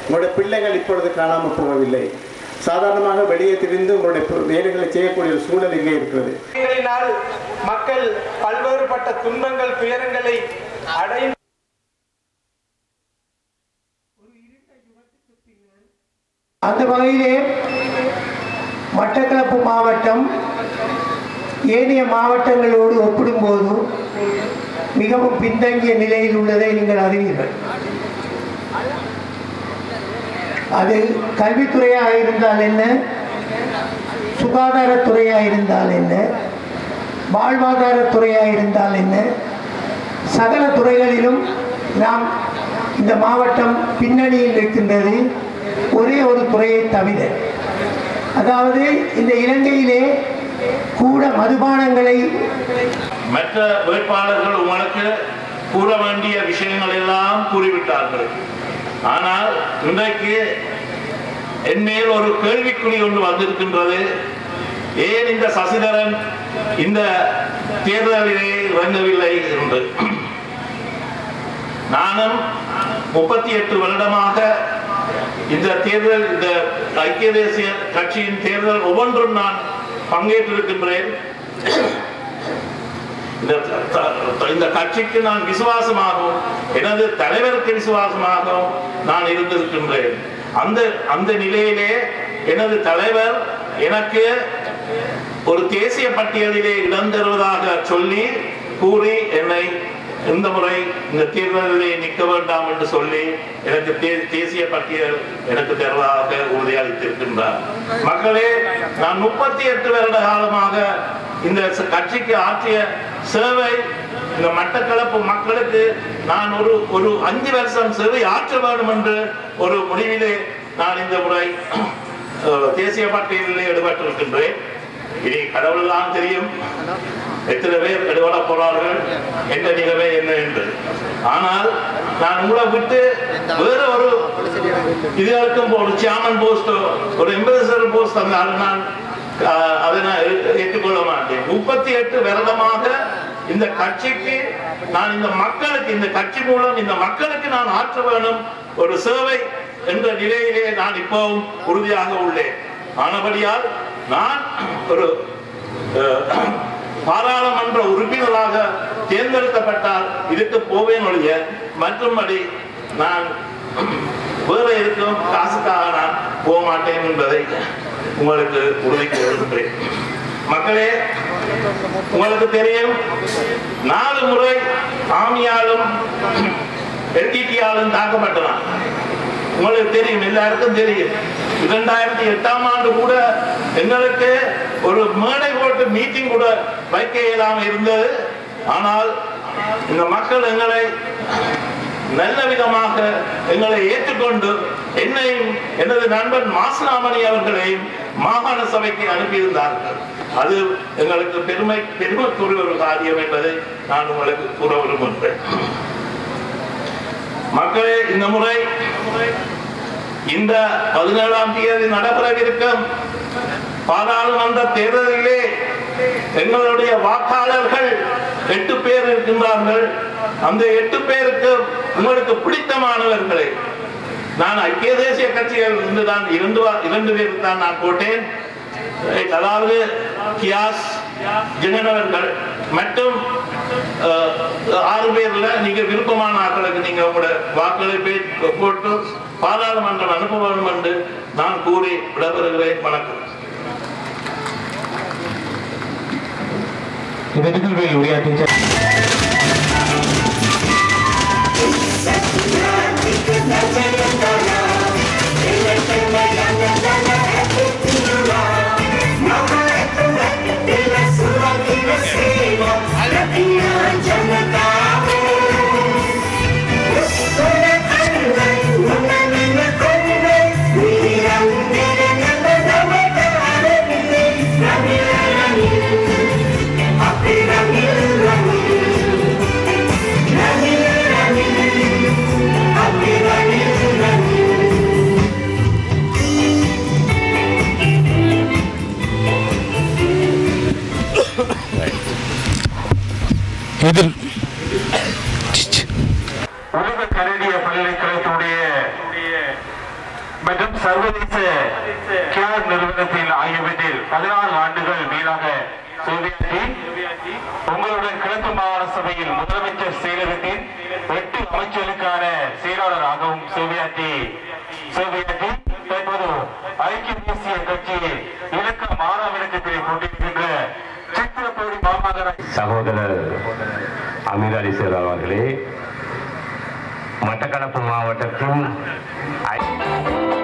உங்களுடைய பிள்ளைகள் இப்பொழுது காணாமல் போகவில்லை சாதாரணமாக வெளியே திரிந்து உங்களுடைய பு- வேலைகளை செய்யக்கூடிய ஒரு சூழல் இங்கே இருக்கிறது களினால் மக்கள் பல்வேறுபட்ட துன்பங்கள் துயரங்களை அடைந்து அந்த வகையிலே மட்டக்களப்பு மாவட்டம் ஏனைய மாவட்டங்களோடு ஒப்பிடும்போது மிகவும் பின்தங்கிய நிலையில் உள்ளதை நீங்கள் அறிவீர்கள் அது கல்வித்துறையாக இருந்தால் என்ன சுகாதாரத்துறையாக இருந்தால் என்ன வாழ்வாதாரத்துறையாக இருந்தால் என்ன சகல துறைகளிலும் நாம் இந்த மாவட்டம் பின்னணியில் இருக்கின்றது ஒரே ஒரு துறையை தவிர அதாவது இந்த இலங்கையிலே கூட மதுபானங்களை மற்ற வேட்பாளர்கள் உங்களுக்கு கூற வேண்டிய விஷயங்கள் எல்லாம் கூறிவிட்டார்கள் ஆனால் இன்றைக்கு என் மேல் ஒரு கேள்விக்குறி ஒன்று வந்திருக்கின்றது ஏன் இந்த சசிதரன் இந்த தேர்தலிலே இறங்கவில்லை என்று நானும் முப்பத்தி எட்டு வருடமாக இந்த தேர்தல் இந்த ஐக்கிய தேசிய கட்சியின் தேர்தல் ஒவ்வொன்றும் நான் பங்கேற்றிருக்கின்றேன் இந்த த- த- இந்த கட்சிக்கு நான் விசுவாசமாகவும் எனது தலைவருக்கு விசுவாசமாகவும் நான் இருந்திருக்கின்றேன் அந்த அந்த நிலையிலே எனது தலைவர் எனக்கு ஒரு தேசிய பட்டியலிலே இடம் தருவதாக சொல்லி கூறி என்னை இந்த முறை இந்த தேர்தலிலே நிற்க வேண்டாம் என்று சொல்லி எனக்கு தே- தேசிய பட்டியல் எனக்கு தருவதாக உறுதியளித்திருக்கின்றார் மக்களே நான் முப்பத்தி எட்டு வருட காலமாக இந்த ச- கட்சிக்கு ஆற்றிய சேவை இந்த மட்டக்களப்பு மக்களுக்கு நான் ஒரு ஒரு அஞ்சு வருஷம் சேவை ஆற்ற வேண்டும் என்று ஒரு முடிவிலே நான் இந்த முறை அஹ், தேசிய பட்டியலிலே ஈடுபட்டிருக்கின்றேன் இனி கடவுள் தான் தெரியும் எத்தனை பேர் எடுபட போறார்கள் என்ற நிலைமை என்ன என்று ஆனால் நான் உங்களை விட்டு வேற ஒரு இதுவரைக்கும் ஒரு சேர்மன் போஸ்டோ ஒரு எம்பசடர் போஸ்ட் தந்தாலும் நான் ஆஹ், அதை நான் ஏ- ஏற்றுக்கொள்ள மாட்டேன் முப்பத்தி எட்டு வருடமாக இந்த கட்சிக்கு நான் இந்த மக்களுக்கு இந்த கட்சி மூலம் இந்த மக்களுக்கு நான் ஆற்ற வேணும் ஒரு சேவை என்ற நிலையிலே நான் இப்பவும் உறுதியாக உள்ளேன் ஆனபடியால் நான் ஒரு அஹ், பாராளுமன்ற உறுப்பினராக தேர்ந்தெடுக்கப்பட்டால் இதுக்கு போவேன் ஒழிய மற்றும்படி நான் வேற இருக்கும் காசுக்காக நான் போக மாட்டேன் என்பதை உங்களுக்கு உறுதி கூறுகின்றேன் மக்களே உங்களுக்கு தெரியும் நாலு முறை ஆமியாலும் எல்டிடியாலும் தாக்கப்பட்டனான் உங்களுக்கு தெரியும் எல்லாருக்கும் தெரியும் இரண்டாயிரத்தி எட்டாம் ஆண்டு கூட எங்களுக்கு ஒரு மேடை போட்டு மீட்டிங் கூட வைக்க இயலாம இருந்தது ஆனால் இந்த மக்கள் எங்களை நல்ல விதமாக எங்களை ஏற்றுக்கொண்டு என்னையும் எனது நண்பன் மாசனாமணி அவர்களையும் மாகாண சபைக்கு அனுப்பியிருந்தார்கள் அது எங்களுக்கு பெருமை பெருமைக்குரிய ஒரு காரியம் என்பதை நான் உங்களுக்கு கூற விரும்புகிறேன் மக்களே இந்த முறை இந்த பதினேழாம் தேதி நடைபெறவிருக்கும் பாராளுமன்ற தேர்தலிலே எங்களுடைய வாக்காளர்கள் எட்டு பேர் இருக்கின்றார்கள் அந்த எட்டு பேருக்கு உங்களுக்கு பிடித்தமானவர்களை நான் ஐக்கிய தேசிய கட்சியில் இருந்து தான் இரண்டு வா- இரண்டு பேருக்கு தான் நான் போட்டேன் அதாவது கியாஸ் ஜெகனவர்கள் மற்றும் அஹ், ஆறு பேர்ல நீங்க விருப்பமான ஆட்களுக்கு நீங்க உங்களோட வாக்குகளை பே- போட்டு பாராளுமன்றம் அனுப்ப வேண்டும் என்று நான் கூறி விடைபெறுகிறேன் வணக்கம் இந்த நிகழ்வில் உரையாற்றிய எதிர் உலக கனடிய பல்கலைக்கழகத்துடைய மற்றும் சர்வதேச கேர் நிறுவனத்தில் ஆகியவற்றில் பதினாறு ஆண்டுகள் மேலாக சேவையாற்றி உங்களுடன் கிழக்கு மாகாண சபையில் முதலமைச்சர் செயலகத்தின் எட்டு அமைச்சர்களுக்கான செயலாளராகவும் சேவையாற்றி சேவையாற்றி தற்போது ஐக்கிய தேசிய கட்சியில் இலக்க மாணவர்களுக்கு கொண்டிருக்கின்ற சித்திரப்பூடி மாநகர சகோதரர் அமீர் அலி சேர் அவர்களே மட்டக்களப்பு மாவட்டத்தின் ஐ-